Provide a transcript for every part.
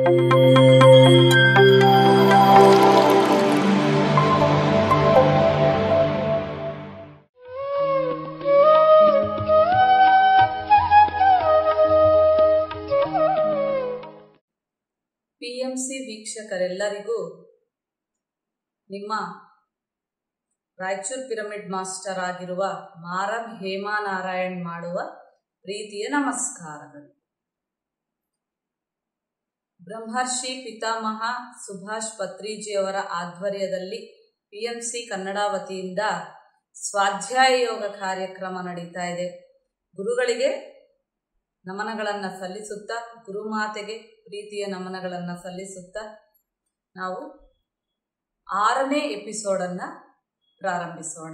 PMC ವೀಕ್ಷಕರೆಲ್ಲರಿಗೂ ನಿಮ್ಮ Raichur pyramid master ಆಗಿರುವ ಮಾರಂ ಹೇಮಾನಾರಾಯಣ್ ಮಾಡುವ ಪ್ರೀತಿಯ ನಮಸ್ಕಾರಗಳು ಬ್ರಹ್ಮರ್ಷಿ ಪಿತಾಮಹ ಸುಭಾಷ್ ಪತ್ರಿಜಿಯವರ ಆಧ್ವರ್ಯದಲ್ಲಿ ಪಿಎಂಸಿ ಕನ್ನಡ ವತಿಯಿಂದ ಸ್ವಾಧ್ಯಾಯ ಯೋಗ ಕಾರ್ಯಕ್ರಮ ನಡೀತಾ ಇದೆ ಗುರುಗಳಿಗೆ ನಮನಗಳನ್ನು ಸಲ್ಲಿಸುತ್ತಾ ಗುರುಮಾತೆಗೆ ಪ್ರೀತಿಯ ನಮನಗಳನ್ನು ಸಲ್ಲಿಸುತ್ತಾ ನಾವು ಆರನೇ ಎಪಿಸೋಡನ್ನು ಪ್ರಾರಂಭಿಸೋಣ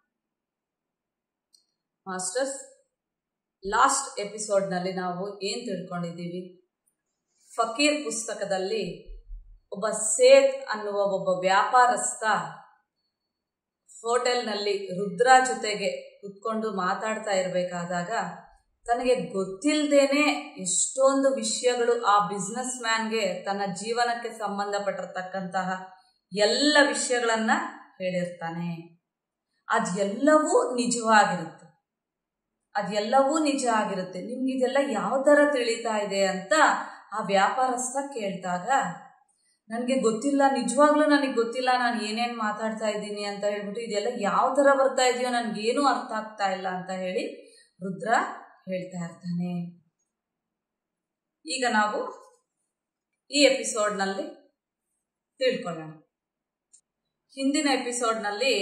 ಮಾಸ್ಟರ್ಸ್ ಲಾಸ್ಟ್ ಎಪಿಸೋಡ್ನಲ್ಲಿ ನಾವು ಏನು ತಿಳ್ಕೊಂಡಿದ್ದೀವಿ ಫಕೀರ್ ಪುಸ್ತಕದಲ್ಲಿ ಒಬ್ಬ ಸೇತ್ ಅನ್ನುವ ಒಬ್ಬ ವ್ಯಾಪಾರಸ್ಥ ಹೋಟೆಲ್ನಲ್ಲಿ ರುದ್ರ ಜೊತೆಗೆ ಕುತ್ಕೊಂಡು ಮಾತಾಡ್ತಾ ಇರಬೇಕಾದಾಗ ತನಗೆ ಗೊತ್ತಿಲ್ಲದೇನೆ ಎಷ್ಟೊಂದು ವಿಷಯಗಳು ಆ ಬಿಸ್ನೆಸ್ ಮ್ಯಾನ್ಗೆ ತನ್ನ ಜೀವನಕ್ಕೆ ಸಂಬಂಧಪಟ್ಟಿರ್ತಕ್ಕಂತಹ ಎಲ್ಲ ವಿಷಯಗಳನ್ನ ಹೇಳಿರ್ತಾನೆ ಅದೆಲ್ಲವೂ ನಿಜವಾಗಿರುತ್ತೆ ಅದೆಲ್ಲವೂ ನಿಜ ಆಗಿರುತ್ತೆ ನಿಮ್ಗೆ ಇದೆಲ್ಲ ಯಾವ ಥರ ತಿಳಿತಾ ಇದೆ ಅಂತ ಆ ವ್ಯಾಪಾರಸ್ಥ ಕೇಳಿದಾಗ ನನಗೆ ಗೊತ್ತಿಲ್ಲ ನಿಜವಾಗ್ಲೂ ನನಗೆ ಗೊತ್ತಿಲ್ಲ ನಾನು ಏನೇನು ಮಾತಾಡ್ತಾ ಇದ್ದೀನಿ ಅಂತ ಹೇಳ್ಬಿಟ್ಟು ಇದೆಲ್ಲ ಯಾವ ಥರ ಬರ್ತಾ ಇದೆಯೋ ನನಗೇನೂ ಅರ್ಥ ಆಗ್ತಾ ಇಲ್ಲ ಅಂತ ಹೇಳಿ ರುದ್ರ ಹೇಳ್ತಾ ಇರ್ತಾನೆ ಈಗ ನಾವು ಈ ಎಪಿಸೋಡ್ನಲ್ಲಿ ತಿಳ್ಕೊಳ್ಳೋಣ ಹಿಂದಿನ ಎಪಿಸೋಡ್ನಲ್ಲಿ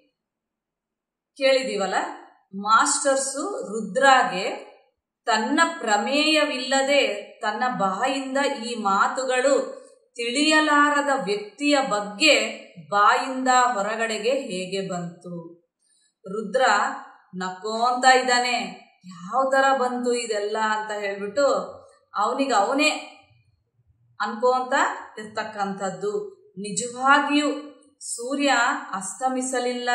ಕೇಳಿದೀವಲ್ಲ ಮಾಸ್ಟರ್ಸು ರುದ್ರಾಗೆ ತನ್ನ ಪ್ರಮೇಯವಿಲ್ಲದೆ ತನ್ನ ಬಾಯಿಂದ ಈ ಮಾತುಗಳು ತಿಳಿಯಲಾರದ ವ್ಯಕ್ತಿಯ ಬಗ್ಗೆ ಬಾಯಿಂದ ಹೊರಗಡೆಗೆ ಹೇಗೆ ಬಂತು ರುದ್ರ ನಕ್ಕೋಂತ ಇದ್ದಾನೆ ಯಾವ ಥರ ಬಂತು ಇದೆಲ್ಲ ಅಂತ ಹೇಳ್ಬಿಟ್ಟು ಅವನಿಗೆ ಅವನೇ ಅನ್ಕೋಂತ ಇರ್ತಕ್ಕಂಥದ್ದು ನಿಜವಾಗಿಯೂ ಸೂರ್ಯ ಅಸ್ತಮಿಸಲಿಲ್ಲ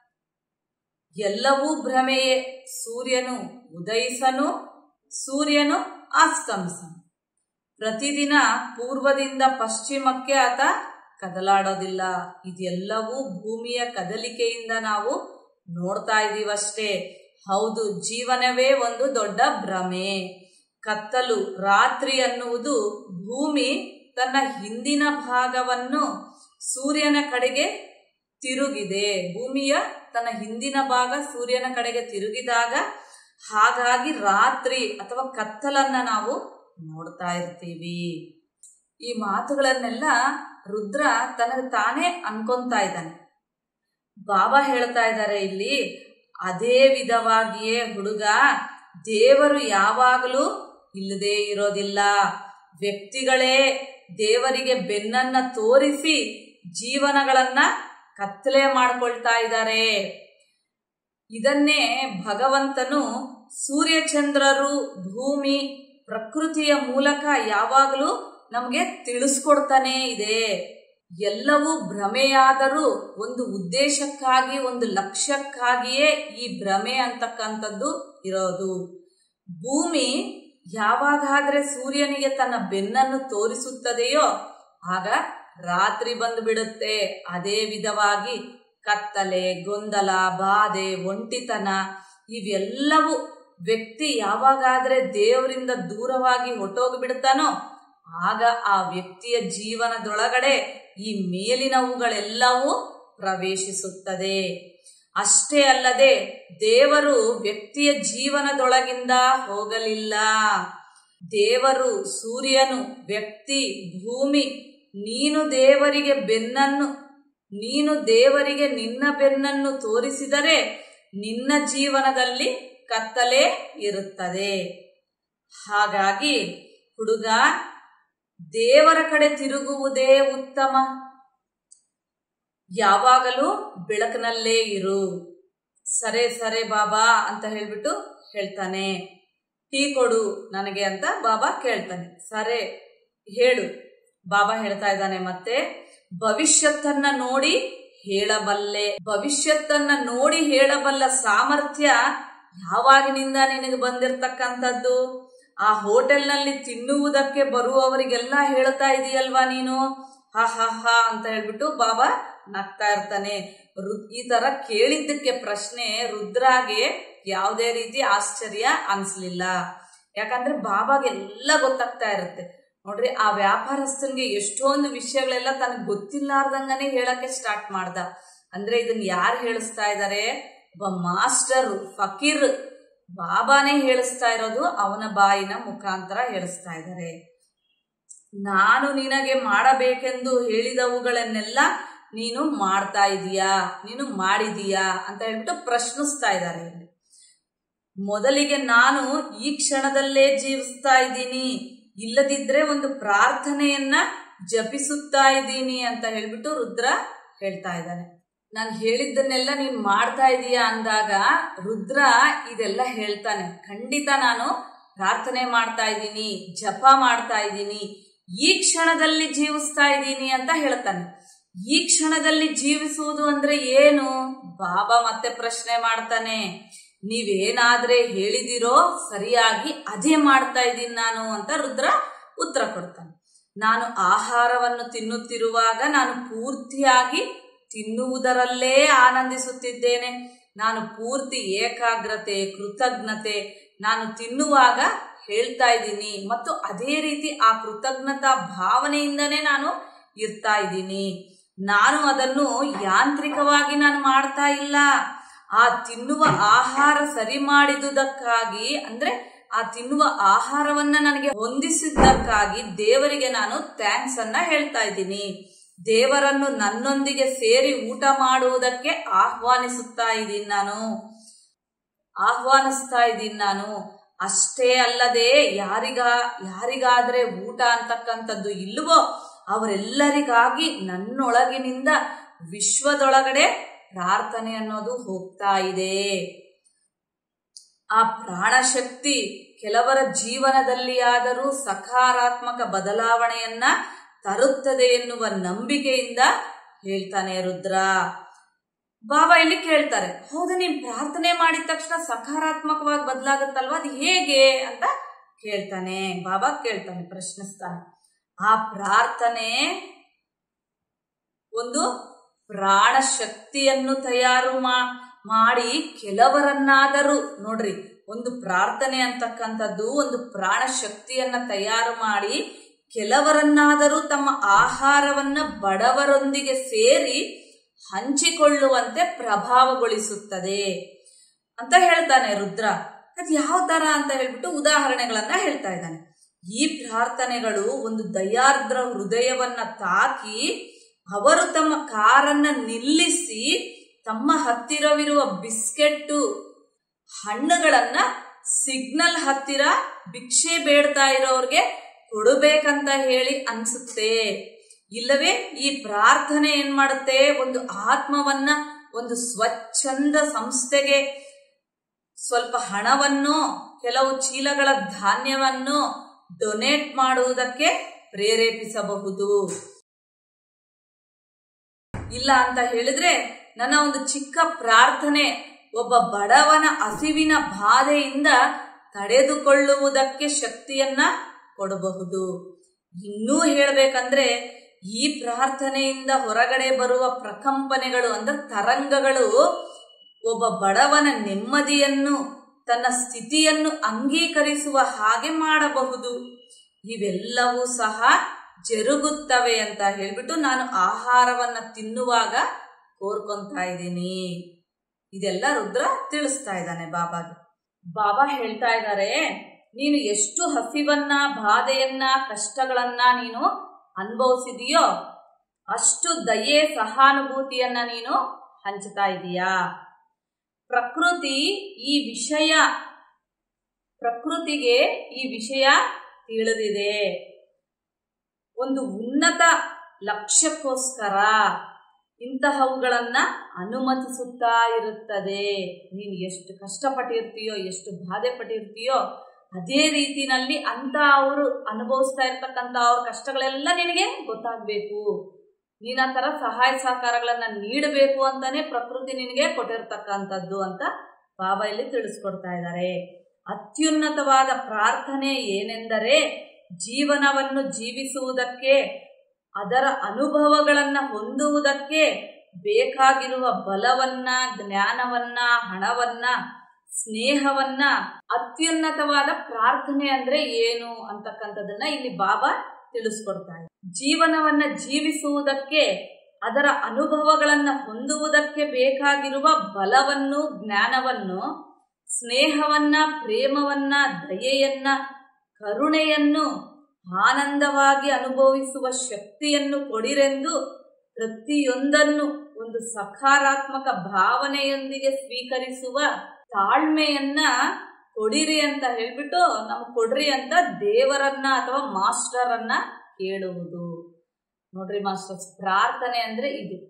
ಎಲ್ಲವೂ ಭ್ರಮೆಯೇ ಸೂರ್ಯನು ಉದಯಿಸನು ಸೂರ್ಯನು ಅಸ್ತಮಿಸನು ಪ್ರತಿದಿನ ಪೂರ್ವದಿಂದ ಪಶ್ಚಿಮಕ್ಕೆ ಆತ ಕದಲಾಡೋದಿಲ್ಲ ಇದೆಲ್ಲವೂ ಭೂಮಿಯ ಕದಲಿಕೆಯಿಂದ ನಾವು ನೋಡ್ತಾ ಇದ್ದೀವಷ್ಟೇ ಹೌದು ಜೀವನವೇ ಒಂದು ದೊಡ್ಡ ಭ್ರಮೆ ಕತ್ತಲು ರಾತ್ರಿ ಅನ್ನುವುದು ಭೂಮಿ ತನ್ನ ಹಿಂದಿನ ಭಾಗವನ್ನು ಸೂರ್ಯನ ಕಡೆಗೆ ತಿರುಗಿದೆ ಭೂಮಿಯ ತನ್ನ ಹಿಂದಿನ ಭಾಗ ಸೂರ್ಯನ ಕಡೆಗೆ ತಿರುಗಿದಾಗ ಹಾಗಾಗಿ ರಾತ್ರಿ ಅಥವಾ ಕತ್ತಲನ್ನ ನಾವು ನೋಡ್ತಾ ಇರ್ತೀವಿ ಈ ಮಾತುಗಳನ್ನೆಲ್ಲ ರುದ್ರ ತನಗೆ ತಾನೇ ಅನ್ಕೊಂತಾ ಇದ್ದಾನೆ ಬಾಬಾ ಹೇಳ್ತಾ ಇದ್ದಾರೆ ಇಲ್ಲಿ ಅದೇ ವಿಧವಾಗಿಯೇ ಹುಡುಗ ದೇವರು ಯಾವಾಗಲೂ ಇಲ್ಲದೆ ಇರೋದಿಲ್ಲ ವ್ಯಕ್ತಿಗಳೇ ದೇವರಿಗೆ ಬೆನ್ನನ್ನ ತೋರಿಸಿ ಜೀವನಗಳನ್ನ ಕತ್ತಲೆ ಮಾಡ್ಕೊಳ್ತಾ ಇದ್ದಾರೆ ಇದನ್ನೇ ಭಗವಂತನು ಸೂರ್ಯಚಂದ್ರರು ಭೂಮಿ ಪ್ರಕೃತಿಯ ಮೂಲಕ ಯಾವಾಗಲೂ ನಮಗೆ ತಿಳಿಸ್ಕೊಡ್ತಾನೆ ಇದೆ ಎಲ್ಲವೂ ಭ್ರಮೆಯಾದರೂ ಒಂದು ಉದ್ದೇಶಕ್ಕಾಗಿ ಒಂದು ಲಕ್ಷ್ಯಕ್ಕಾಗಿಯೇ ಈ ಭ್ರಮೆ ಅಂತಕ್ಕಂಥದ್ದು ಇರೋದು ಭೂಮಿ ಯಾವಾಗಾದ್ರೆ ಸೂರ್ಯನಿಗೆ ತನ್ನ ಬೆನ್ನನ್ನು ತೋರಿಸುತ್ತದೆಯೋ ಆಗ ರಾತ್ರಿ ಬಂದು ಬಿಡುತ್ತೆ ಅದೇ ವಿಧವಾಗಿ ಕತ್ತಲೆ ಗೊಂದಲ ಬಾಧೆ ಒಂಟಿತನ ಇವೆಲ್ಲವೂ ವ್ಯಕ್ತಿ ಯಾವಾಗಾದ್ರೆ ದೇವರಿಂದ ದೂರವಾಗಿ ಹೊಟ್ಟೋಗ್ಬಿಡ್ತಾನೋ ಆಗ ಆ ವ್ಯಕ್ತಿಯ ಜೀವನದೊಳಗಡೆ ಈ ಮೇಲಿನವುಗಳೆಲ್ಲವೂ ಪ್ರವೇಶಿಸುತ್ತದೆ ಅಷ್ಟೇ ಅಲ್ಲದೆ ದೇವರು ವ್ಯಕ್ತಿಯ ಜೀವನದೊಳಗಿಂದ ಹೋಗಲಿಲ್ಲ ದೇವರು ಸೂರ್ಯನು ವ್ಯಕ್ತಿ ಭೂಮಿ ನೀನು ದೇವರಿಗೆ ಬೆನ್ನನ್ನು ನೀನು ದೇವರಿಗೆ ನಿನ್ನ ಬೆನ್ನನ್ನು ತೋರಿಸಿದರೆ ನಿನ್ನ ಜೀವನದಲ್ಲಿ ಕತ್ತಲೆ ಇರುತ್ತದೆ ಹಾಗಾಗಿ ಹುಡುಗ ದೇವರ ಕಡೆ ತಿರುಗುವುದೇ ಉತ್ತಮ ಯಾವಾಗಲೂ ಬೆಳಕಿನಲ್ಲೇ ಇರು ಸರೆ ಸರೆ ಬಾಬಾ ಅಂತ ಹೇಳ್ಬಿಟ್ಟು ಹೇಳ್ತಾನೆ ಟೀ ಕೊಡು ನನಗೆ ಅಂತ ಬಾಬಾ ಕೇಳ್ತಾನೆ ಸರೆ ಹೇಳು ಬಾಬಾ ಹೇಳ್ತಾ ಇದ್ದಾನೆ ಮತ್ತೆ ಭವಿಷ್ಯತ್ತನ್ನ ನೋಡಿ ಹೇಳಬಲ್ಲೆ ಭವಿಷ್ಯತ್ತನ್ನ ನೋಡಿ ಹೇಳಬಲ್ಲ ಸಾಮರ್ಥ್ಯ ಯಾವಾಗಿನಿಂದ ನಿನಗೆ ಬಂದಿರತಕ್ಕಂಥದ್ದು ಆ ಹೋಟೆಲ್ನಲ್ಲಿ ತಿನ್ನುವುದಕ್ಕೆ ಬರುವವರಿಗೆಲ್ಲ ಹೇಳ್ತಾ ಇದೀಯಲ್ವಾ ನೀನು ಹ ಹ ಹ ಅಂತ ಹೇಳ್ಬಿಟ್ಟು ಬಾಬಾ ನಗ್ತಾ ಇರ್ತಾನೆ ರು- ಈ ತರ ಕೇಳಿದ್ದಕ್ಕೆ ಪ್ರಶ್ನೆ ರುದ್ರಾಗೆ ಯಾವುದೇ ರೀತಿ ಆಶ್ಚರ್ಯ ಅನ್ಸ್ಲಿಲ್ಲ ಯಾಕಂದ್ರೆ ಬಾಬಾಗೆಲ್ಲ ಗೊತ್ತಾಗ್ತಾ ಇರುತ್ತೆ ನೋಡ್ರಿ ಆ ವ್ಯಾಪಾರಸ್ಥನ್ಗೆ ಎಷ್ಟೊಂದು ವಿಷಯಗಳೆಲ್ಲ ತನಗೆ ಗೊತ್ತಿಲ್ಲಾರ್ದಂಗನೆ ಹೇಳಕ್ಕೆ ಸ್ಟಾರ್ಟ್ ಮಾಡ್ದ ಅಂದ್ರೆ ಇದನ್ನ ಯಾರು ಹೇಳಿಸ್ತಾ ಇದ್ದಾರೆ ಒಬ್ಬ ಮಾಸ್ಟರ್ ಫಕೀರ್ ಬಾಬಾನೇ ಹೇಳಿಸ್ತಾ ಇರೋದು ಅವನ ಬಾಯಿನ ಮುಖಾಂತರ ಹೇಳಿಸ್ತಾ ಇದ್ದಾರೆ ನಾನು ನಿನಗೆ ಮಾಡಬೇಕೆಂದು ಹೇಳಿದವುಗಳನ್ನೆಲ್ಲ ನೀನು ಮಾಡ್ತಾ ಇದೀಯಾ ನೀನು ಮಾಡಿದೀಯಾ ಅಂತ ಹೇಳ್ಬಿಟ್ಟು ಪ್ರಶ್ನಿಸ್ತಾ ಇದ್ದಾರೆ ಇಲ್ಲಿ ಮೊದಲಿಗೆ ನಾನು ಈ ಕ್ಷಣದಲ್ಲೇ ಜೀವಿಸ್ತಾ ಇದ್ದೀನಿ ಇಲ್ಲದಿದ್ರೆ ಒಂದು ಪ್ರಾರ್ಥನೆಯನ್ನ ಜಪಿಸುತ್ತಾ ಇದ್ದೀನಿ ಅಂತ ಹೇಳ್ಬಿಟ್ಟು ರುದ್ರ ಹೇಳ್ತಾ ಇದ್ದಾನೆ ನಾನು ಹೇಳಿದ್ದನ್ನೆಲ್ಲ ನೀನ್ ಮಾಡ್ತಾ ಇದೀಯಾ ಅಂದಾಗ ರುದ್ರ ಇದೆಲ್ಲ ಹೇಳ್ತಾನೆ ಖಂಡಿತ ನಾನು ಪ್ರಾರ್ಥನೆ ಮಾಡ್ತಾ ಇದ್ದೀನಿ ಜಪ ಮಾಡ್ತಾ ಇದ್ದೀನಿ ಈ ಕ್ಷಣದಲ್ಲಿ ಜೀವಿಸ್ತಾ ಇದ್ದೀನಿ ಅಂತ ಹೇಳ್ತಾನೆ ಈ ಕ್ಷಣದಲ್ಲಿ ಜೀವಿಸುವುದು ಅಂದ್ರೆ ಏನು ಬಾಬಾ ಮತ್ತೆ ಪ್ರಶ್ನೆ ಮಾಡ್ತಾನೆ ನೀವೇನಾದ್ರೆ ಹೇಳಿದಿರೋ ಸರಿಯಾಗಿ ಅದೇ ಮಾಡ್ತಾ ಇದ್ದೀನಿ ನಾನು ಅಂತ ರುದ್ರ ಉತ್ತರ ಕೊಡ್ತಾನೆ ನಾನು ಆಹಾರವನ್ನು ತಿನ್ನುತ್ತಿರುವಾಗ ನಾನು ಪೂರ್ತಿಯಾಗಿ ತಿನ್ನುವುದರಲ್ಲೇ ಆನಂದಿಸುತ್ತಿದ್ದೇನೆ ನಾನು ಪೂರ್ತಿ ಏಕಾಗ್ರತೆ ಕೃತಜ್ಞತೆ ನಾನು ತಿನ್ನುವಾಗ ಹೇಳ್ತಾ ಇದ್ದೀನಿ ಮತ್ತು ಅದೇ ರೀತಿ ಆ ಕೃತಜ್ಞತಾ ಭಾವನೆಯಿಂದನೇ ನಾನು ಇರ್ತಾ ಇದ್ದೀನಿ ನಾನು ಅದನ್ನು ಯಾಂತ್ರಿಕವಾಗಿ ನಾನು ಮಾಡ್ತಾ ಇಲ್ಲ ಆ ತಿನ್ನುವ ಆಹಾರ ಸರಿ ಮಾಡಿದುದಕ್ಕಾಗಿ ಅಂದ್ರೆ ಆ ತಿನ್ನುವ ಆಹಾರವನ್ನ ನನಗೆ ಹೊಂದಿಸಿದ್ದಕ್ಕಾಗಿ ದೇವರಿಗೆ ನಾನು ಥ್ಯಾಂಕ್ಸ್ ಅನ್ನ ಹೇಳ್ತಾ ಇದ್ದೀನಿ ದೇವರನ್ನು ನನ್ನೊಂದಿಗೆ ಸೇರಿ ಊಟ ಮಾಡುವುದಕ್ಕೆ ಆಹ್ವಾನಿಸುತ್ತಾ ಇದ್ದೀನಿ ನಾನು ಆಹ್ವಾನಿಸ್ತಾ ಇದ್ದೀನಿ ನಾನು ಅಷ್ಟೇ ಅಲ್ಲದೆ ಯಾರಿಗ ಯಾರಿಗಾದ್ರೆ ಊಟ ಅಂತಕ್ಕಂಥದ್ದು ಇಲ್ವೋ ಅವರೆಲ್ಲರಿಗಾಗಿ ನನ್ನೊಳಗಿನಿಂದ ವಿಶ್ವದೊಳಗಡೆ ಪ್ರಾರ್ಥನೆ ಅನ್ನೋದು ಹೋಗ್ತಾ ಇದೆ ಆ ಪ್ರಾಣಶಕ್ತಿ ಕೆಲವರ ಜೀವನದಲ್ಲಿ ಆದರೂ ಸಕಾರಾತ್ಮಕ ಬದಲಾವಣೆಯನ್ನ ತರುತ್ತದೆ ಎನ್ನುವ ನಂಬಿಕೆಯಿಂದ ಹೇಳ್ತಾನೆ ರುದ್ರ ಬಾಬಾ ಇಲ್ಲಿ ಕೇಳ್ತಾರೆ ಹೌದು ನೀನ್ ಪ್ರಾರ್ಥನೆ ಮಾಡಿದ ತಕ್ಷಣ ಸಕಾರಾತ್ಮಕವಾಗಿ ಬದಲಾಗುತ್ತಲ್ವಾ ಅದು ಹೇಗೆ ಅಂತ ಕೇಳ್ತಾನೆ ಬಾಬಾ ಕೇಳ್ತಾನೆ ಪ್ರಶ್ನಿಸ್ತಾನೆ ಆ ಪ್ರಾರ್ಥನೆ ಒಂದು ಪ್ರಾಣ ಶಕ್ತಿಯನ್ನು ತಯಾರು ಮಾ- ಮಾಡಿ ಕೆಲವರನ್ನಾದರೂ ನೋಡ್ರಿ ಒಂದು ಪ್ರಾರ್ಥನೆ ಅಂತಕ್ಕಂಥದ್ದು ಒಂದು ಪ್ರಾಣ ಶಕ್ತಿಯನ್ನ ತಯಾರು ಮಾಡಿ ಕೆಲವರನ್ನಾದರೂ ತಮ್ಮ ಆಹಾರವನ್ನ ಬಡವರೊಂದಿಗೆ ಸೇರಿ ಹಂಚಿಕೊಳ್ಳುವಂತೆ ಪ್ರಭಾವಗೊಳಿಸುತ್ತದೆ ಅಂತ ಹೇಳ್ತಾನೆ ರುದ್ರ ಅದ್ ಯಾವ ತರ ಅಂತ ಹೇಳ್ಬಿಟ್ಟು ಉದಾಹರಣೆಗಳನ್ನ ಹೇಳ್ತಾ ಇದ್ದಾನೆ ಈ ಪ್ರಾರ್ಥನೆಗಳು ಒಂದು ದಯಾರ್ದ್ರ ಹೃದಯವನ್ನ ತಾಕಿ ಅವರು ತಮ್ಮ ಕಾರನ್ನ ನಿಲ್ಲಿಸಿ ತಮ್ಮ ಹತ್ತಿರವಿರುವ ಬಿಸ್ಕೆಟ್ಟು ಹಣ್ಣುಗಳನ್ನ ಸಿಗ್ನಲ್ ಹತ್ತಿರ ಭಿಕ್ಷೆ ಬೇಡ್ತಾ ಇರೋರ್ಗೆ ಕೊಡಬೇಕಂತ ಹೇಳಿ ಅನ್ಸುತ್ತೆ ಇಲ್ಲವೇ ಈ ಪ್ರಾರ್ಥನೆ ಏನ್ ಮಾಡುತ್ತೆ ಒಂದು ಆತ್ಮವನ್ನ ಒಂದು ಸ್ವಚ್ಛಂದ ಸಂಸ್ಥೆಗೆ ಸ್ವಲ್ಪ ಹಣವನ್ನು ಕೆಲವು ಚೀಲಗಳ ಧಾನ್ಯವನ್ನು ಡೊನೇಟ್ ಮಾಡುವುದಕ್ಕೆ ಪ್ರೇರೇಪಿಸಬಹುದು ಇಲ್ಲ ಅಂತ ಹೇಳಿದ್ರೆ ನನ್ನ ಒಂದು ಚಿಕ್ಕ ಪ್ರಾರ್ಥನೆ ಒಬ್ಬ ಬಡವನ ಹಸಿವಿನ ಬಾಧೆಯಿಂದ ತಡೆದುಕೊಳ್ಳುವುದಕ್ಕೆ ಶಕ್ತಿಯನ್ನ ಕೊಡಬಹುದು ಇನ್ನೂ ಹೇಳ್ಬೇಕಂದ್ರೆ ಈ ಪ್ರಾರ್ಥನೆಯಿಂದ ಹೊರಗಡೆ ಬರುವ ಪ್ರಕಂಪನೆಗಳು ಅಂದ್ರೆ ತರಂಗಗಳು ಒಬ್ಬ ಬಡವನ ನೆಮ್ಮದಿಯನ್ನು ತನ್ನ ಸ್ಥಿತಿಯನ್ನು ಅಂಗೀಕರಿಸುವ ಹಾಗೆ ಮಾಡಬಹುದು ಇವೆಲ್ಲವೂ ಸಹ ಜರುಗುತ್ತವೆ ಅಂತ ಹೇಳ್ಬಿಟ್ಟು ನಾನು ಆಹಾರವನ್ನ ತಿನ್ನುವಾಗ ಕೋರ್ಕೊಂತಾ ಇದ್ದೀನಿ ಇದೆಲ್ಲ ರುದ್ರ ತಿಳಿಸ್ತಾ ಇದ್ದಾನೆ ಬಾಬಾಗೆ ಬಾಬಾ ಹೇಳ್ತಾ ಇದ್ದಾರೆ ನೀನು ಎಷ್ಟು ಹಸಿವನ್ನ ಬಾಧೆಯನ್ನ ಕಷ್ಟಗಳನ್ನ ನೀನು ಅನುಭವಿಸಿದೀಯೋ ಅಷ್ಟು ದಯೆ ಸಹಾನುಭೂತಿಯನ್ನ ನೀನು ಹಂಚ್ತಾ ಇದೀಯಾ ಪ್ರಕೃತಿ ಈ ವಿಷಯ ಪ್ರಕೃತಿಗೆ ಈ ವಿಷಯ ತಿಳಿದಿದೆ ಒಂದು ಉನ್ನತ ಲಕ್ಷ್ಯಕ್ಕೋಸ್ಕರ ಇಂತಹವುಗಳನ್ನ ಅನುಮತಿಸುತ್ತಾ ಇರುತ್ತದೆ ನೀನು ಎಷ್ಟು ಕಷ್ಟಪಟ್ಟಿರ್ತೀಯೋ ಎಷ್ಟು ಬಾಧೆ ಪಟ್ಟಿರ್ತೀಯೋ ಅದೇ ರೀತಿನಲ್ಲಿ ಅಂತ ಅವರು ಅನುಭವಿಸ್ತಾ ಇರ್ತಕ್ಕಂಥ ಅವ್ರ ಕಷ್ಟಗಳೆಲ್ಲ ನಿನಗೆ ಗೊತ್ತಾಗಬೇಕು ನೀನು ಆ ಥರ ಸಹಾಯ ಸಹಕಾರಗಳನ್ನ ನೀಡಬೇಕು ಅಂತಾನೆ ಪ್ರಕೃತಿ ನಿನಗೆ ಕೊಟ್ಟಿರ್ತಕ್ಕಂಥದ್ದು ಅಂತ ಬಾಬಾ ಇಲ್ಲಿ ತಿಳಿಸ್ಕೊಡ್ತಾ ಇದ್ದಾರೆ ಅತ್ಯುನ್ನತವಾದ ಪ್ರಾರ್ಥನೆ ಏನೆಂದರೆ ಜೀವನವನ್ನು ಜೀವಿಸುವುದಕ್ಕೆ ಅದರ ಅನುಭವಗಳನ್ನು ಹೊಂದುವುದಕ್ಕೆ ಬೇಕಾಗಿರುವ ಬಲವನ್ನ ಜ್ಞಾನವನ್ನ ಹಣವನ್ನ ಸ್ನೇಹವನ್ನ ಅತ್ಯುನ್ನತವಾದ ಪ್ರಾರ್ಥನೆ ಅಂದ್ರೆ ಏನು ಅಂತಕ್ಕಂಥದನ್ನ ಇಲ್ಲಿ ಬಾಬಾ ತಿಳಿಸ್ಕೊಡ್ತಾರೆ ಜೀವನವನ್ನ ಜೀವಿಸುವುದಕ್ಕೆ ಅದರ ಅನುಭವಗಳನ್ನ ಹೊಂದುವುದಕ್ಕೆ ಬೇಕಾಗಿರುವ ಬಲವನ್ನು ಜ್ಞಾನವನ್ನು ಸ್ನೇಹವನ್ನ ಪ್ರೇಮವನ್ನ ದಯೆಯನ್ನ ಕರುಣೆಯನ್ನು ಆನಂದವಾಗಿ ಅನುಭವಿಸುವ ಶಕ್ತಿಯನ್ನು ಕೊಡಿರೆಂದು ಪ್ರತಿಯೊಂದನ್ನು ಒಂದು ಸಕಾರಾತ್ಮಕ ಭಾವನೆಯೊಂದಿಗೆ ಸ್ವೀಕರಿಸುವ ತಾಳ್ಮೆಯನ್ನ ಕೊಡಿರಿ ಅಂತ ಹೇಳ್ಬಿಟ್ಟು ನಮ್ಗೆ ಕೊಡ್ರಿ ಅಂತ ದೇವರನ್ನ ಅಥವಾ ಮಾಸ್ಟರನ್ನ ಕೇಳುವುದು ನೋಡ್ರಿ ಮಾಸ್ಟರ್ಸ್ ಪ್ರಾರ್ಥನೆ ಅಂದ್ರೆ ಇದು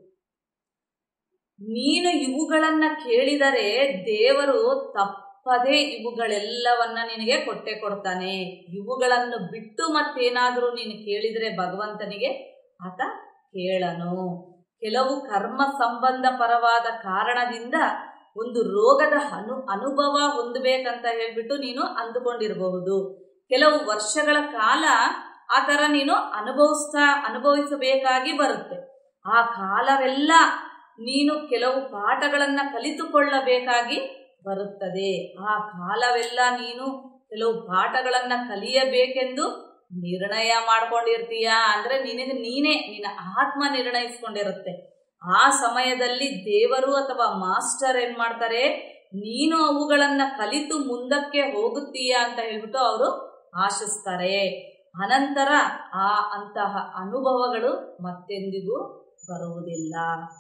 ನೀನು ಇವುಗಳನ್ನ ಕೇಳಿದರೆ ದೇವರು ತಪ್ಪದೇ ಇವುಗಳೆಲ್ಲವನ್ನ ನಿನಗೆ ಕೊಟ್ಟೆ ಕೊಡ್ತಾನೆ ಇವುಗಳನ್ನು ಬಿಟ್ಟು ಮತ್ತೇನಾದರೂ ನೀನು ಕೇಳಿದರೆ ಭಗವಂತನಿಗೆ ಆತ ಕೇಳನು ಕೆಲವು ಕರ್ಮ ಸಂಬಂಧ ಪರವಾದ ಕಾರಣದಿಂದ ಒಂದು ರೋಗದ ಅನು ಅನುಭವ ಹೊಂದಬೇಕಂತ ಹೇಳ್ಬಿಟ್ಟು ನೀನು ಅಂದುಕೊಂಡಿರಬಹುದು ಕೆಲವು ವರ್ಷಗಳ ಕಾಲ ಆ ಥರ ನೀನು ಅನುಭವಿಸ್ತಾ ಅನುಭವಿಸಬೇಕಾಗಿ ಬರುತ್ತೆ ಆ ಕಾಲವೆಲ್ಲ ನೀನು ಕೆಲವು ಪಾಠಗಳನ್ನು ಕಲಿತುಕೊಳ್ಳಬೇಕಾಗಿ ಬರುತ್ತದೆ ಆ ಕಾಲವೆಲ್ಲ ನೀನು ಕೆಲವು ಪಾಠಗಳನ್ನು ಕಲಿಯಬೇಕೆಂದು ನಿರ್ಣಯ ಮಾಡ್ಕೊಂಡಿರ್ತೀಯ ಅಂದ್ರೆ ನಿನಗೆ ನೀನೇ ನಿನ್ನ ಆತ್ಮ ನಿರ್ಣಯಿಸ್ಕೊಂಡಿರುತ್ತೆ ಆ ಸಮಯದಲ್ಲಿ ದೇವರು ಅಥವಾ ಮಾಸ್ಟರ್ ಏನ್ ಮಾಡ್ತಾರೆ ನೀನು ಅವುಗಳನ್ನ ಕಲಿತು ಮುಂದಕ್ಕೆ ಹೋಗುತ್ತೀಯ ಅಂತ ಹೇಳ್ಬಿಟ್ಟು ಅವರು ಆಶಿಸ್ತಾರೆ ಅನಂತರ ಆ ಅಂತಹ ಅನುಭವಗಳು ಮತ್ತೆಂದಿಗೂ ಬರುವುದಿಲ್ಲ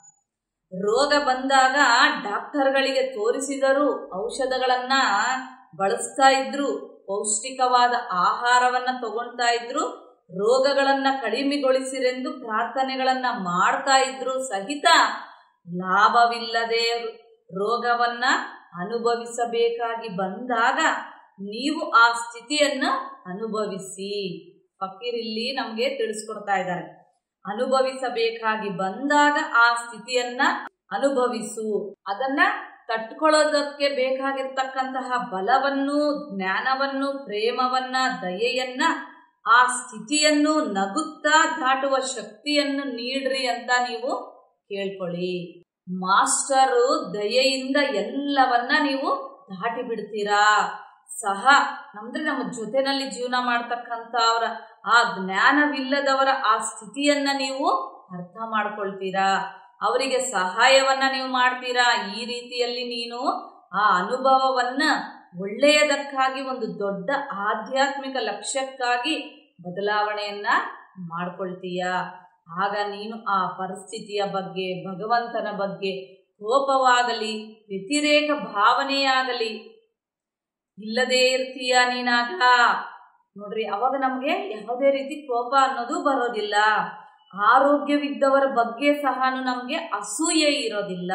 ರೋಗ ಬಂದಾಗ ಡಾಕ್ಟರ್ಗಳಿಗೆ ತೋರಿಸಿದರೂ ಔಷಧಗಳನ್ನ ಬಳಸ್ತಾ ಇದ್ರು ಪೌಷ್ಟಿಕವಾದ ಆಹಾರವನ್ನ ತಗೊಳ್ತಾ ಇದ್ರು ರೋಗಗಳನ್ನ ಕಡಿಮೆಗೊಳಿಸಿರೆಂದು ಪ್ರಾರ್ಥನೆಗಳನ್ನ ಮಾಡ್ತಾ ಇದ್ರು ಸಹಿತ ಲಾಭವಿಲ್ಲದೆ ರೋಗವನ್ನ ಅನುಭವಿಸಬೇಕಾಗಿ ಬಂದಾಗ ನೀವು ಆ ಸ್ಥಿತಿಯನ್ನ ಅನುಭವಿಸಿ ಫಕೀರಿಲ್ಲಿ ನಮಗೆ ತಿಳಿಸ್ಕೊಡ್ತಾ ಇದ್ದಾರೆ ಅನುಭವಿಸಬೇಕಾಗಿ ಬಂದಾಗ ಆ ಸ್ಥಿತಿಯನ್ನ ಅನುಭವಿಸು ಅದನ್ನ ತಟ್ಕೊಳ್ಳೋದಕ್ಕೆ ಬೇಕಾಗಿರ್ತಕ್ಕಂತಹ ಬಲವನ್ನು ಜ್ಞಾನವನ್ನು ಪ್ರೇಮವನ್ನ ದಯೆಯನ್ನ ಆ ಸ್ಥಿತಿಯನ್ನು ನಗುತ್ತಾ ದಾಟುವ ಶಕ್ತಿಯನ್ನು ನೀಡ್ರಿ ಅಂತ ನೀವು ಕೇಳ್ಕೊಳ್ಳಿ ಮಾಸ್ಟರು ದಯೆಯಿಂದ ಎಲ್ಲವನ್ನ ನೀವು ದಾಟಿ ಬಿಡ್ತೀರಾ ಸಹ ಅಂದ್ರೆ ನಮ್ಮ ಜೊತೆನಲ್ಲಿ ಜೀವನ ಮಾಡ್ತಕ್ಕಂಥ ಅವರ ಆ ಜ್ಞಾನವಿಲ್ಲದವರ ಆ ಸ್ಥಿತಿಯನ್ನ ನೀವು ಅರ್ಥ ಮಾಡ್ಕೊಳ್ತೀರಾ ಅವರಿಗೆ ಸಹಾಯವನ್ನ ನೀವು ಮಾಡ್ತೀರಾ ಈ ರೀತಿಯಲ್ಲಿ ನೀನು ಆ ಅನುಭವವನ್ನ ಒಳ್ಳೆಯದಕ್ಕಾಗಿ ಒಂದು ದೊಡ್ಡ ಆಧ್ಯಾತ್ಮಿಕ ಲಕ್ಷ್ಯಕ್ಕಾಗಿ ಬದಲಾವಣೆಯನ್ನ ಮಾಡ್ಕೊಳ್ತೀಯ ಆಗ ನೀನು ಆ ಪರಿಸ್ಥಿತಿಯ ಬಗ್ಗೆ ಭಗವಂತನ ಬಗ್ಗೆ ಕೋಪವಾಗಲಿ ವ್ಯತಿರೇಕ ಭಾವನೆಯಾಗಲಿ ಇಲ್ಲದೇ ಇರ್ತೀಯ ನೀನಾಗ ನೋಡ್ರಿ ಅವಾಗ ನಮಗೆ ಯಾವುದೇ ರೀತಿ ಕೋಪ ಅನ್ನೋದು ಬರೋದಿಲ್ಲ ಆರೋಗ್ಯವಿದ್ದವರ ಬಗ್ಗೆ ಸಹ ನಮಗೆ ಅಸೂಯೆ ಇರೋದಿಲ್ಲ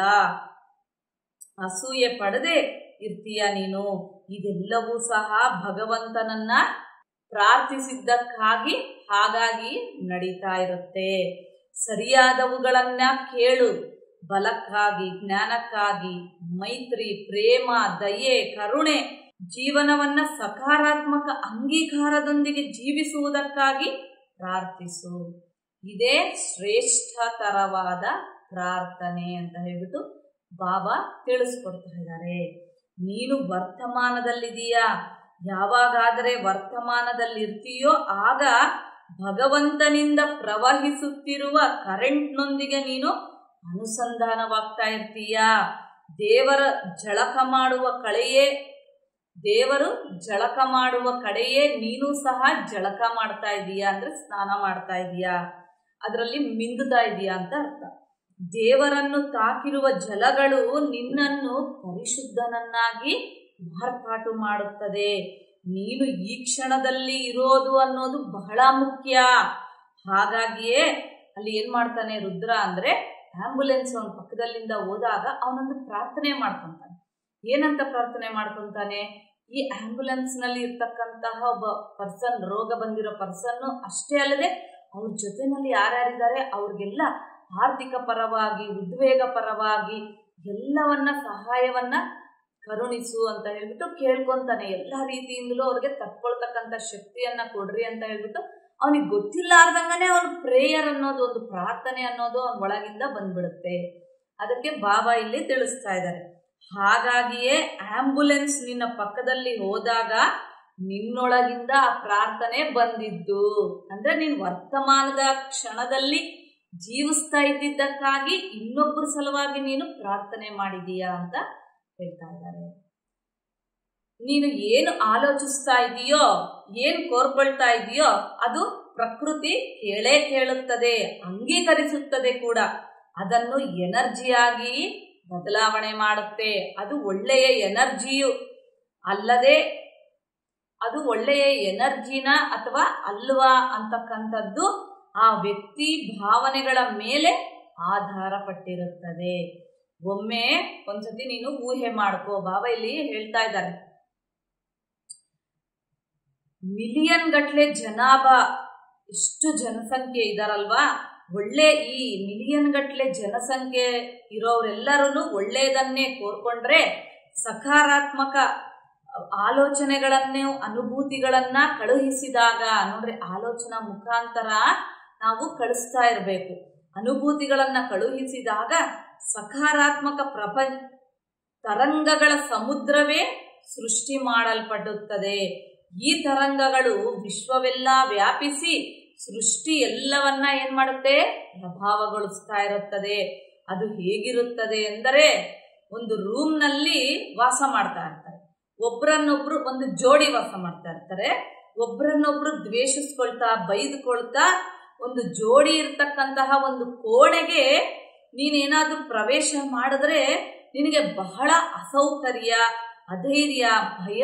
ಅಸೂಯೆ ಪಡದೆ ಇರ್ತೀಯ ನೀನು ಇದೆಲ್ಲವೂ ಸಹ ಭಗವಂತನನ್ನ ಪ್ರಾರ್ಥಿಸಿದ್ದಕ್ಕಾಗಿ ಹಾಗಾಗಿ ನಡೀತಾ ಇರುತ್ತೆ ಸರಿಯಾದವುಗಳನ್ನ ಕೇಳು ಬಲಕ್ಕಾಗಿ ಜ್ಞಾನಕ್ಕಾಗಿ ಮೈತ್ರಿ ಪ್ರೇಮ ದಯೆ ಕರುಣೆ ಜೀವನವನ್ನ ಸಕಾರಾತ್ಮಕ ಅಂಗೀಕಾರದೊಂದಿಗೆ ಜೀವಿಸುವುದಕ್ಕಾಗಿ ಪ್ರಾರ್ಥಿಸು ಇದೇ ಶ್ರೇಷ್ಠತರವಾದ ಪ್ರಾರ್ಥನೆ ಅಂತ ಹೇಳ್ಬಿಟ್ಟು ಬಾಬಾ ತಿಳಿಸ್ಕೊಡ್ತಾ ಇದ್ದಾರೆ ನೀನು ವರ್ತಮಾನದಲ್ಲಿದೀಯಾ ಯಾವಾಗಾದರೆ ವರ್ತಮಾನದಲ್ಲಿರ್ತೀಯೋ ಆಗ ಭಗವಂತನಿಂದ ಪ್ರವಹಿಸುತ್ತಿರುವ ಕರೆಂಟ್ನೊಂದಿಗೆ ನೀನು ಅನುಸಂಧಾನವಾಗ್ತಾ ಇರ್ತೀಯ ದೇವರ ಜಳಕ ಮಾಡುವ ಕಳೆಯೇ ದೇವರು ಜಳಕ ಮಾಡುವ ಕಡೆಯೇ ನೀನು ಸಹ ಜಳಕ ಮಾಡ್ತಾ ಇದೀಯಾ ಅಂದ್ರೆ ಸ್ನಾನ ಮಾಡ್ತಾ ಇದೀಯಾ ಅದರಲ್ಲಿ ಮಿಂದುತ್ತಾ ಇದೀಯಾ ಅಂತ ಅರ್ಥ ದೇವರನ್ನು ತಾಕಿರುವ ಜಲಗಳು ನಿನ್ನನ್ನು ಪರಿಶುದ್ಧನನ್ನಾಗಿ ಮಾರ್ಪಾಟು ಮಾಡುತ್ತದೆ ನೀನು ಈ ಕ್ಷಣದಲ್ಲಿ ಇರೋದು ಅನ್ನೋದು ಬಹಳ ಮುಖ್ಯ ಹಾಗಾಗಿಯೇ ಅಲ್ಲಿ ಏನ್ ಮಾಡ್ತಾನೆ ರುದ್ರ ಅಂದ್ರೆ ಆಂಬುಲೆನ್ಸ್ ಅವನ ಪಕ್ಕದಲ್ಲಿಂದ ಹೋದಾಗ ಅವನೊಂದು ಪ್ರಾರ್ಥನೆ ಮಾಡ್ಕೊಂತಾನೆ ಏನಂತ ಪ್ರಾರ್ಥನೆ ಮಾಡ್ಕೊಂತಾನೆ ಈ ಆಂಬ್ಯುಲೆನ್ಸ್ ನಲ್ಲಿ ಇರ್ತಕ್ಕಂತಹ ಒಬ್ಬ ಪರ್ಸನ್ ರೋಗ ಬಂದಿರೋ ಪರ್ಸನ್ ಅಷ್ಟೇ ಅಲ್ಲದೆ ಅವ್ರ ಜೊತೆನಲ್ಲಿ ಯಾರ್ಯಾರಿದ್ದಾರೆ ಅವ್ರಿಗೆಲ್ಲ ಆರ್ಥಿಕ ಪರವಾಗಿ ಉದ್ವೇಗ ಪರವಾಗಿ ಎಲ್ಲವನ್ನ ಸಹಾಯವನ್ನ ಕರುಣಿಸು ಅಂತ ಹೇಳ್ಬಿಟ್ಟು ಕೇಳ್ಕೊಂತಾನೆ ಎಲ್ಲಾ ರೀತಿಯಿಂದಲೂ ಅವ್ರಿಗೆ ತಕ್ಕೊಳ್ತಕ್ಕಂಥ ಶಕ್ತಿಯನ್ನ ಕೊಡ್ರಿ ಅಂತ ಹೇಳ್ಬಿಟ್ಟು ಅವನಿಗೆ ಗೊತ್ತಿಲ್ಲಾರ್ದಂಗನೆ ಅವನು ಪ್ರೇಯರ್ ಅನ್ನೋದು ಒಂದು ಪ್ರಾರ್ಥನೆ ಅನ್ನೋದು ಅವನ ಒಳಗಿಂದ ಬಂದ್ಬಿಡುತ್ತೆ ಅದಕ್ಕೆ ಬಾಬಾ ಇಲ್ಲಿ ತಿಳಿಸ್ತಾ ಇದ್ದಾರೆ ಹಾಗಾಗಿಯೇ ಆಂಬುಲೆನ್ಸ್ ನಿನ್ನ ಪಕ್ಕದಲ್ಲಿ ಹೋದಾಗ ನಿನ್ನೊಳಗಿಂದ ಆ ಪ್ರಾರ್ಥನೆ ಬಂದಿದ್ದು ಅಂದ್ರೆ ನೀನ್ ವರ್ತಮಾನದ ಕ್ಷಣದಲ್ಲಿ ಜೀವಿಸ್ತಾ ಇದ್ದಿದ್ದಕ್ಕಾಗಿ ಇನ್ನೊಬ್ಬರ ಸಲುವಾಗಿ ನೀನು ಪ್ರಾರ್ಥನೆ ಮಾಡಿದೀಯಾ ಅಂತ ಹೇಳ್ತಾ ಇದ್ದಾರೆ ನೀನು ಏನು ಆಲೋಚಿಸ್ತಾ ಇದೆಯೋ ಏನ್ ಕೋರ್ಕೊಳ್ತಾ ಇದೆಯೋ ಅದು ಪ್ರಕೃತಿ ಕೇಳೇ ಕೇಳುತ್ತದೆ ಅಂಗೀಕರಿಸುತ್ತದೆ ಕೂಡ ಅದನ್ನು ಎನರ್ಜಿಯಾಗಿ ಬದಲಾವಣೆ ಮಾಡುತ್ತೆ ಅದು ಒಳ್ಳೆಯ ಎನರ್ಜಿಯು ಅಲ್ಲದೆ ಅದು ಒಳ್ಳೆಯ ಎನರ್ಜಿನ ಅಥವಾ ಅಲ್ವಾ ಅಂತಕ್ಕಂಥದ್ದು ಆ ವ್ಯಕ್ತಿ ಭಾವನೆಗಳ ಮೇಲೆ ಆಧಾರ ಪಟ್ಟಿರುತ್ತದೆ ಒಮ್ಮೆ ಒಂದ್ಸತಿ ನೀನು ಊಹೆ ಮಾಡ್ಕೋ ಬಾಬಾ ಇಲ್ಲಿ ಹೇಳ್ತಾ ಇದ್ದಾರೆ ಮಿಲಿಯನ್ ಗಟ್ಲೆ ಜನಾಭ ಎಷ್ಟು ಜನಸಂಖ್ಯೆ ಇದಾರಲ್ವಾ ಒಳ್ಳೆ ಈ ಮಿಲಿಯನ್ ಗಟ್ಲೆ ಜನಸಂಖ್ಯೆ ಇರೋರೆಲ್ಲರೂ ಒಳ್ಳೆಯದನ್ನೇ ಕೋರ್ಕೊಂಡ್ರೆ ಸಕಾರಾತ್ಮಕ ಆಲೋಚನೆಗಳನ್ನು ಅನುಭೂತಿಗಳನ್ನ ಕಳುಹಿಸಿದಾಗ ನೋಡ್ರಿ ಆಲೋಚನಾ ಮುಖಾಂತರ ನಾವು ಕಳಿಸ್ತಾ ಇರಬೇಕು ಅನುಭೂತಿಗಳನ್ನ ಕಳುಹಿಸಿದಾಗ ಸಕಾರಾತ್ಮಕ ಪ್ರಪಂಚ ತರಂಗಗಳ ಸಮುದ್ರವೇ ಸೃಷ್ಟಿ ಮಾಡಲ್ಪಡುತ್ತದೆ ಈ ತರಂಗಗಳು ವಿಶ್ವವೆಲ್ಲ ವ್ಯಾಪಿಸಿ ಸೃಷ್ಟಿ ಎಲ್ಲವನ್ನ ಏನ್ ಮಾಡುತ್ತೆ ಪ್ರಭಾವಗೊಳಿಸ್ತಾ ಇರುತ್ತದೆ ಅದು ಹೇಗಿರುತ್ತದೆ ಎಂದರೆ ಒಂದು ರೂಮ್ನಲ್ಲಿ ವಾಸ ಮಾಡ್ತಾ ಇರ್ತಾರೆ ಒಬ್ರನ್ನೊಬ್ರು ಒಂದು ಜೋಡಿ ವಾಸ ಮಾಡ್ತಾ ಇರ್ತಾರೆ ಒಬ್ರನ್ನೊಬ್ರು ದ್ವೇಷಿಸ್ಕೊಳ್ತಾ ಬೈದುಕೊಳ್ತಾ ಒಂದು ಜೋಡಿ ಇರ್ತಕ್ಕಂತಹ ಒಂದು ಕೋಣೆಗೆ ನೀನೇನಾದ್ರೂ ಪ್ರವೇಶ ಮಾಡಿದ್ರೆ ನಿನಗೆ ಬಹಳ ಅಸೌಕರ್ಯ ಅಧೈರ್ಯ ಭಯ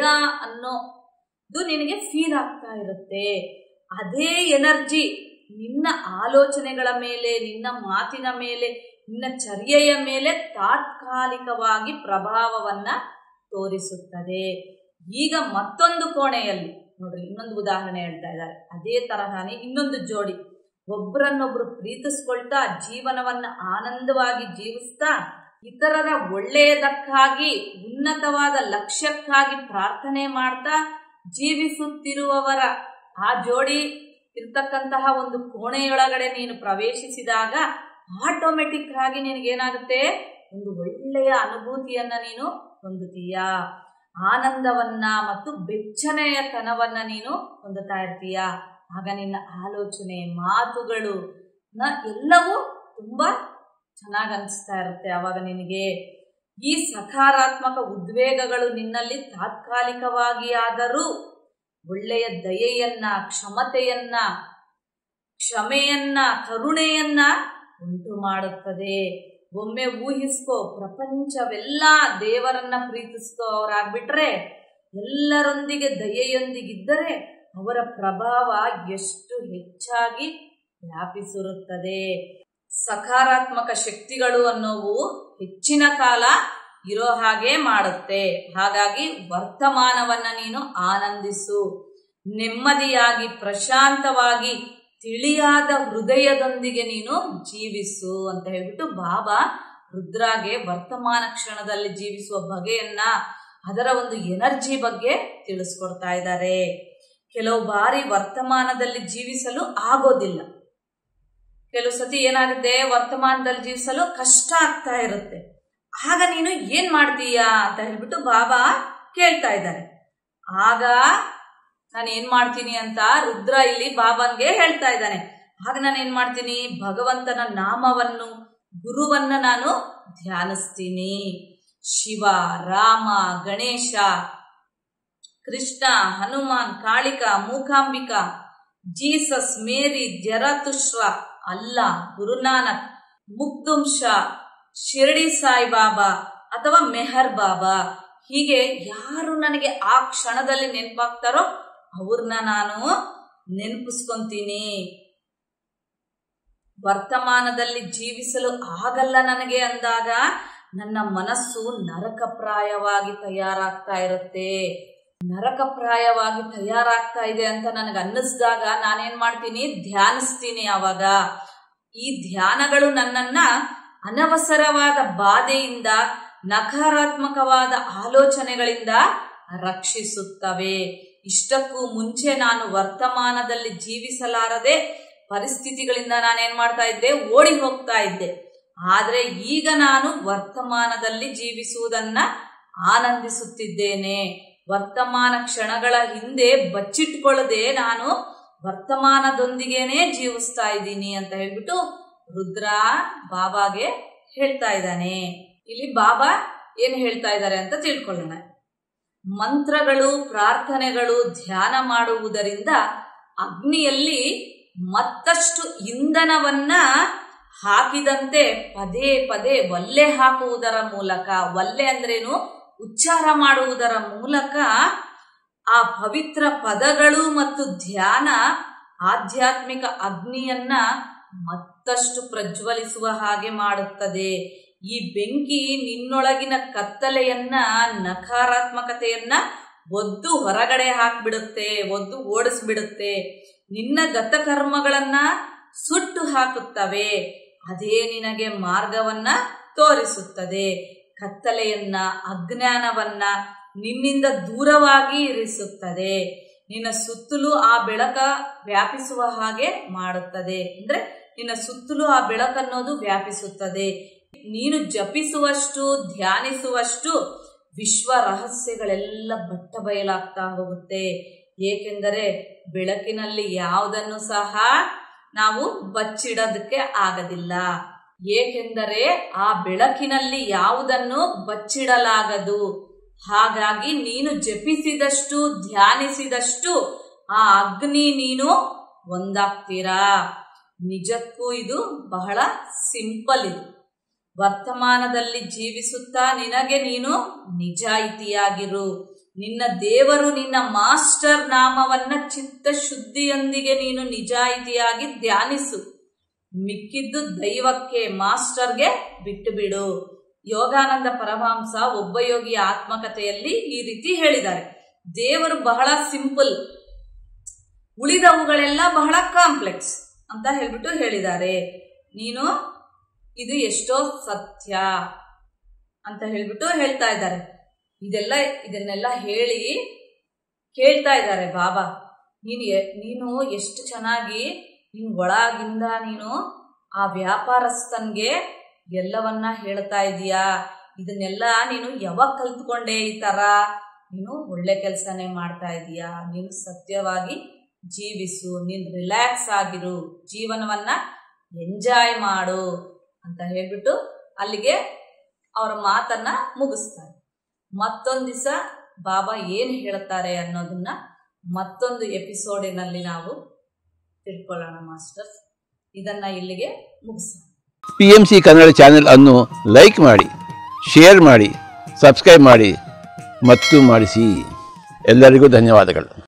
ಅನ್ನೋದು ನಿನಗೆ ಫೀಲ್ ಆಗ್ತಾ ಇರುತ್ತೆ ಅದೇ ಎನರ್ಜಿ ನಿನ್ನ ಆಲೋಚನೆಗಳ ಮೇಲೆ ನಿನ್ನ ಮಾತಿನ ಮೇಲೆ ನಿನ್ನ ಚರ್ಯೆಯ ಮೇಲೆ ತಾತ್ಕಾಲಿಕವಾಗಿ ಪ್ರಭಾವವನ್ನ ತೋರಿಸುತ್ತದೆ ಈಗ ಮತ್ತೊಂದು ಕೋಣೆಯಲ್ಲಿ ನೋಡ್ರಿ ಇನ್ನೊಂದು ಉದಾಹರಣೆ ಹೇಳ್ತಾ ಇದ್ದಾರೆ ಅದೇ ತರಹನೇ ಇನ್ನೊಂದು ಜೋಡಿ ಒಬ್ಬರನ್ನೊಬ್ರು ಪ್ರೀತಿಸ್ಕೊಳ್ತಾ ಜೀವನವನ್ನ ಆನಂದವಾಗಿ ಜೀವಿಸ್ತಾ ಇತರರ ಒಳ್ಳೆಯದಕ್ಕಾಗಿ ಉನ್ನತವಾದ ಲಕ್ಷ್ಯಕ್ಕಾಗಿ ಪ್ರಾರ್ಥನೆ ಮಾಡ್ತಾ ಜೀವಿಸುತ್ತಿರುವವರ ಆ ಜೋಡಿ ಇರ್ತಕ್ಕಂತಹ ಒಂದು ಕೋಣೆಯೊಳಗಡೆ ನೀನು ಪ್ರವೇಶಿಸಿದಾಗ ಆಟೋಮೆಟಿಕ್ ಆಗಿ ನಿನಗೇನಾಗುತ್ತೆ ಒಂದು ಒಳ್ಳೆಯ ಅನುಭೂತಿಯನ್ನ ನೀನು ಹೊಂದುತ್ತೀಯಾ ಆನಂದವನ್ನ ಮತ್ತು ಬೆಚ್ಚನೆಯತನವನ್ನ ನೀನು ಹೊಂದುತ್ತಾ ಇರ್ತೀಯ ಆಗ ನಿನ್ನ ಆಲೋಚನೆ ಮಾತುಗಳು ನ ಎಲ್ಲವೂ ತುಂಬಾ ಚೆನ್ನಾಗಿ ಅನಿಸ್ತಾ ಇರುತ್ತೆ ಆವಾಗ ನಿನಗೆ ಈ ಸಕಾರಾತ್ಮಕ ಉದ್ವೇಗಗಳು ನಿನ್ನಲ್ಲಿ ತಾತ್ಕಾಲಿಕವಾಗಿ ಆದರೂ ಒಳ್ಳೆಯ ದಯೆಯನ್ನ ಕ್ಷಮತೆಯನ್ನ ಕ್ಷಮೆಯನ್ನ ಕರುಣೆಯನ್ನ ಉಂಟು ಮಾಡುತ್ತದೆ ಒಮ್ಮೆ ಊಹಿಸ್ಕೋ ಪ್ರಪಂಚವೆಲ್ಲ ದೇವರನ್ನ ಪ್ರೀತಿಸ್ಕೋ ಅವರಾಗ್ಬಿಟ್ರೆ ಎಲ್ಲರೊಂದಿಗೆ ದಯೆಯೊಂದಿಗಿದ್ದರೆ ಅವರ ಪ್ರಭಾವ ಎಷ್ಟು ಹೆಚ್ಚಾಗಿ ವ್ಯಾಪಿಸಿರುತ್ತದೆ ಸಕಾರಾತ್ಮಕ ಶಕ್ತಿಗಳು ಅನ್ನೋವು ಹೆಚ್ಚಿನ ಕಾಲ ಇರೋ ಹಾಗೆ ಮಾಡುತ್ತೆ ಹಾಗಾಗಿ ವರ್ತಮಾನವನ್ನ ನೀನು ಆನಂದಿಸು ನೆಮ್ಮದಿಯಾಗಿ ಪ್ರಶಾಂತವಾಗಿ ತಿಳಿಯಾದ ಹೃದಯದೊಂದಿಗೆ ನೀನು ಜೀವಿಸು ಅಂತ ಹೇಳ್ಬಿಟ್ಟು ಬಾಬಾ ರುದ್ರಾಗೆ ವರ್ತಮಾನ ಕ್ಷಣದಲ್ಲಿ ಜೀವಿಸುವ ಬಗೆಯನ್ನ ಅದರ ಒಂದು ಎನರ್ಜಿ ಬಗ್ಗೆ ತಿಳಿಸ್ಕೊಡ್ತಾ ಇದ್ದಾರೆ ಕೆಲವು ಬಾರಿ ವರ್ತಮಾನದಲ್ಲಿ ಜೀವಿಸಲು ಆಗೋದಿಲ್ಲ ಕೆಲವು ಸತಿ ಏನಾಗುತ್ತೆ ವರ್ತಮಾನದಲ್ಲಿ ಜೀವಿಸಲು ಕಷ್ಟ ಆಗ್ತಾ ಇರುತ್ತೆ ಆಗ ನೀನು ಏನ್ ಮಾಡ್ತೀಯಾ ಅಂತ ಹೇಳ್ಬಿಟ್ಟು ಬಾಬಾ ಕೇಳ್ತಾ ಇದ್ದಾರೆ ಆಗ ನಾನು ಏನ್ ಮಾಡ್ತೀನಿ ಅಂತ ರುದ್ರ ಇಲ್ಲಿ ಬಾಬನ್ಗೆ ಹೇಳ್ತಾ ಇದ್ದಾನೆ ಆಗ ನಾನು ಏನ್ ಮಾಡ್ತೀನಿ ಭಗವಂತನ ನಾಮವನ್ನು ಗುರುವನ್ನ ನಾನು ಧ್ಯಾನಿಸ್ತೀನಿ Shiva Rama Ganesha Krishna Hanuman Kalika Mookambika Jesus Mary Zarathustra Allah Guru Nanak ಮುಕ್ದುಂಶ Shirdi Saibaba ಅಥವಾ ಮೆಹರ್ ಬಾಬಾ ಹೀಗೆ ಯಾರು ನನಗೆ ಆ ಕ್ಷಣದಲ್ಲಿ ನೆನಪಾಗ್ತಾರೋ ಅವ್ರನ್ನ ನಾನು ನೆನಪಿಸ್ಕೊಂತೀನಿ ವರ್ತಮಾನದಲ್ಲಿ ಜೀವಿಸಲು ಆಗಲ್ಲ ನನಗೆ ಅಂದಾಗ ನನ್ನ ಮನಸ್ಸು ನರಕಪ್ರಾಯವಾಗಿ ತಯಾರಾಗ್ತಾ ಇರುತ್ತೆ ನರಕಪ್ರಾಯವಾಗಿ ತಯಾರಾಗ್ತಾ ಇದೆ ಅಂತ ನನಗೆ ಅನ್ನಿಸ್ದಾಗ ನಾನೇನ್ ಮಾಡ್ತೀನಿ ಧ್ಯಾನಿಸ್ತೀನಿ ಅವಾಗ ಈ ಧ್ಯಾನಗಳು ನನ್ನನ್ನ ಅನವಸರವಾದ ಬಾಧೆಯಿಂದ ನಕಾರಾತ್ಮಕವಾದ ಆಲೋಚನೆಗಳಿಂದ ರಕ್ಷಿಸುತ್ತವೆ ಇಷ್ಟಕ್ಕೂ ಮುಂಚೆ ನಾನು ವರ್ತಮಾನದಲ್ಲಿ ಜೀವಿಸಲಾರದೆ ಪರಿಸ್ಥಿತಿಗಳಿಂದ ನಾನೇನ್ ಮಾಡ್ತಾ ಇದ್ದೆ ಓಡಿ ಹೋಗ್ತಾ ಇದ್ದೆ ಆದ್ರೆ ಈಗ ನಾನು ವರ್ತಮಾನದಲ್ಲಿ ಜೀವಿಸುವುದನ್ನ ಆನಂದಿಸುತ್ತಿದ್ದೇನೆ ವರ್ತಮಾನ ಕ್ಷಣಗಳ ಹಿಂದೆ ಬಚ್ಚಿಟ್ಕೊಳ್ಳದೆ ನಾನು ವರ್ತಮಾನದೊಂದಿಗೇನೆ ಜೀವಿಸ್ತಾ ಇದ್ದೀನಿ ಅಂತ ಹೇಳ್ಬಿಟ್ಟು ರುದ್ರ ಬಾಬಾಗೆ ಹೇಳ್ತಾ ಇದ್ದಾನೆ ಇಲ್ಲಿ ಬಾಬಾ ಏನ್ ಹೇಳ್ತಾ ಇದ್ದಾರೆ ಅಂತ ತಿಳ್ಕೊಳ್ಳೋಣ ಮಂತ್ರಗಳು ಪ್ರಾರ್ಥನೆಗಳು ಧ್ಯಾನ ಮಾಡುವುದರಿಂದ ಅಗ್ನಿಯಲ್ಲಿ ಮತ್ತಷ್ಟು ಇಂಧನವನ್ನ ಹಾಕಿದಂತೆ ಪದೇ ಪದೇ ಒಲ್ಲೆ ಹಾಕುವುದರ ಮೂಲಕ ಒಲ್ಲೆ ಅಂದ್ರೇನು ಉಚ್ಚಾರ ಮಾಡುವುದರ ಮೂಲಕ ಆ ಪವಿತ್ರ ಪದಗಳು ಮತ್ತು ಧ್ಯಾನ ಆಧ್ಯಾತ್ಮಿಕ ಅಗ್ನಿಯನ್ನ ಮತ್ತಷ್ಟು ಪ್ರಜ್ವಲಿಸುವ ಹಾಗೆ ಮಾಡುತ್ತದೆ ಈ ಬೆಂಕಿ ನಿನ್ನೊಳಗಿನ ಕತ್ತಲೆಯನ್ನ ನಕಾರಾತ್ಮಕತೆಯನ್ನ ಒದ್ದು ಹೊರಗಡೆ ಹಾಕ್ಬಿಡುತ್ತೆ ಒದ್ದು ಓಡಿಸ್ಬಿಡುತ್ತೆ ನಿನ್ನ ಗತಕರ್ಮಗಳನ್ನ ಸುಟ್ಟು ಹಾಕುತ್ತವೆ ಅದೇ ನಿನಗೆ ಮಾರ್ಗವನ್ನ ತೋರಿಸುತ್ತದೆ ಕತ್ತಲೆಯನ್ನ ಅಜ್ಞಾನವನ್ನ ನಿನ್ನಿಂದ ದೂರವಾಗಿ ಇರಿಸುತ್ತದೆ ನಿನ್ನ ಸುತ್ತಲೂ ಆ ಬೆಳಕ ವ್ಯಾಪಿಸುವ ಹಾಗೆ ಮಾಡುತ್ತದೆ ಅಂದ್ರೆ ನಿನ್ನ ಸುತ್ತಲೂ ಆ ಬೆಳಕನ್ನೋದು ವ್ಯಾಪಿಸುತ್ತದೆ ನೀನು ಜಪಿಸುವಷ್ಟು ಧ್ಯಾನಿಸುವಷ್ಟು ವಿಶ್ವ ರಹಸ್ಯಗಳೆಲ್ಲ ಬಟ್ಟ ಬಯಲಾಗ್ತಾ ಹೋಗುತ್ತೆ ಏಕೆಂದರೆ ಬೆಳಕಿನಲ್ಲಿ ಯಾವುದನ್ನು ಸಹ ನಾವು ಬಚ್ಚಿಡೋದಕ್ಕೆ ಆಗದಿಲ್ಲ ಏಕೆಂದರೆ ಆ ಬೆಳಕಿನಲ್ಲಿ ಯಾವುದನ್ನು ಬಚ್ಚಿಡಲಾಗದು ಹಾಗಾಗಿ ನೀನು ಜಪಿಸಿದಷ್ಟು ಧ್ಯಾನಿಸಿದಷ್ಟು ಆ ಅಗ್ನಿ ನೀನು ಒಂದಾಗ್ತೀರಾ ನಿಜಕ್ಕೂ ಇದು ಬಹಳ ಸಿಂಪಲ್ ಇದು ವರ್ತಮಾನದಲ್ಲಿ ಜೀವಿಸುತ್ತಾ ನಿನಗೆ ನೀನು ನಿಜಾಯಿತಿಯಾಗಿರು ನಿನ್ನ ದೇವರು ನಿನ್ನ ಮಾಸ್ಟರ್ ನಾಮವನ್ನ ಚಿತ್ತ ಶುದ್ಧಿಯೊಂದಿಗೆ ನೀನು ನಿಜಾಯಿತಿಯಾಗಿ ಧ್ಯಾನಿಸು ಮಿಕ್ಕಿದ್ದು ದೈವಕ್ಕೆ ಮಾಸ್ಟರ್ಗೆ ಬಿಟ್ಟು ಬಿಡು ಯೋಗಾನಂದ ಪರಮಹಂಸ ಒಬ್ಬ ಯೋಗಿಯ ಆತ್ಮಕತೆಯಲ್ಲಿ ಈ ರೀತಿ ಹೇಳಿದ್ದಾರೆ ದೇವರು ಬಹಳ ಸಿಂಪಲ್ ಉಳಿದವುಗಳೆಲ್ಲ ಬಹಳ ಕಾಂಪ್ಲೆಕ್ಸ್ ಅಂತ ಹೇಳ್ಬಿಟ್ಟು ಹೇಳಿದ್ದಾರೆ ನೀನು ಇದು ಎಷ್ಟೋ ಸತ್ಯ ಅಂತ ಹೇಳ್ಬಿಟ್ಟು ಹೇಳ್ತಾ ಇದ್ದಾರೆ ಇದೆಲ್ಲ ಇದನ್ನೆಲ್ಲ ಹೇಳಿ ಕೇಳ್ತಾ ಇದ್ದಾರೆ ಬಾಬಾ ನೀನು ಎ- ನೀನು ಎಷ್ಟು ಚೆನ್ನಾಗಿ ನೀನು ಒಳಗಿಂದ ನೀನು ಆ ವ್ಯಾಪಾರಸ್ಥನ್ಗೆ ಎಲ್ಲವನ್ನ ಹೇಳ್ತಾ ಇದೀಯಾ ಇದನ್ನೆಲ್ಲ ನೀನು ಯಾವಾಗ ಕಲ್ತ್ಕೊಂಡೆ ಈ ತರ ನೀನು ಒಳ್ಳೆ ಕೆಲಸನೇ ಮಾಡ್ತಾ ಇದೀಯಾ ನೀನು ಸತ್ಯವಾಗಿ ಜೀವಿಸು ನೀನು ರಿಲ್ಯಾಕ್ಸ್ ಆಗಿರು ಜೀವನವನ್ನ ಎಂಜಾಯ್ ಮಾಡು ಅಂತ ಹೇಳ್ಬಿಟ್ಟು ಅಲ್ಲಿಗೆ ಅವರ ಮಾತನ್ನ ಮುಗಿಸ್ತಾರೆ ಮತ್ತೊಂದು ದಿವಸ ಬಾಬಾ ಏನು ಹೇಳ್ತಾರೆ ಅನ್ನೋದನ್ನ ಮತ್ತೊಂದು ಎಪಿಸೋಡಿನಲ್ಲಿ ನಾವು ತಿಳ್ಕೊಳ್ಳೋಣ ಮಾಸ್ಟರ್ಸ್ ಇದನ್ನ ಇಲ್ಲಿಗೆ ಮುಗಿಸೋಣ P M C Kannada channel ಅನ್ನು ಲೈಕ್ ಮಾಡಿ ಶೇರ್ ಮಾಡಿ ಸಬ್ಸ್ಕ್ರೈಬ್ ಮಾಡಿ ಮತ್ತು ಮಾಡಿಸಿ ಎಲ್ಲರಿಗೂ ಧನ್ಯವಾದಗಳು